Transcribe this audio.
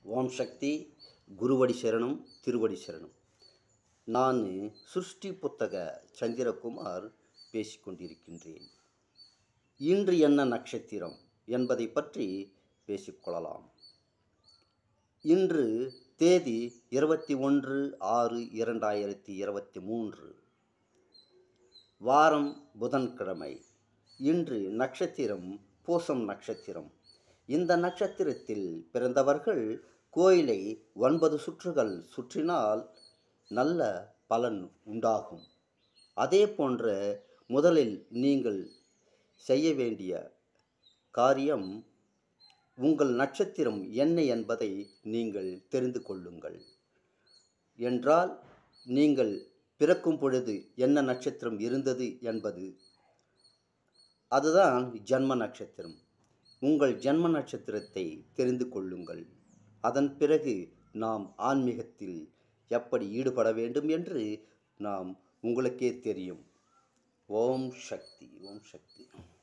ஓம் சக்தி குருவடி சரணம் திருவடி சரணம் நான் சுஷ்டி புத்தக சந்திரகுமார் பேசிக்கொண்டிருக்கின்றேன் இன்று என்ன நட்சத்திரம் என்பதை பற்றி பேசிக்கொள்ளலாம் இன்று தேதி இருபத்தி ஒன்று ஆறு இரண்டாயிரத்தி இருபத்தி மூன்று வாரம் புதன்கிழமை இன்று நட்சத்திரம் பூசம் நட்சத்திரம் இந்த நட்சத்திரத்தில் பிறந்தவர்கள் கோயிலை ஒன்பது சுற்றுகள் சுற்றினால் நல்ல பலன் உண்டாகும் அதே போன்ற முதலில் நீங்கள் செய்ய வேண்டிய காரியம் உங்கள் நட்சத்திரம் என்ன என்பதை நீங்கள் தெரிந்து கொள்ளுங்கள் என்றால் நீங்கள் பிறக்கும் பொழுது என்ன நட்சத்திரம் இருந்தது என்பது அதுதான் ஜன்ம நட்சத்திரம் உங்கள் ஜன்ம நட்சத்திரத்தை தெரிந்து கொள்ளுங்கள் அதன் பிறகு நாம் ஆன்மீகத்தில் எப்படி ஈடுபட வேண்டும் என்று நாம் உங்களுக்கே தெரியும் ஓம் சக்தி ஓம் சக்தி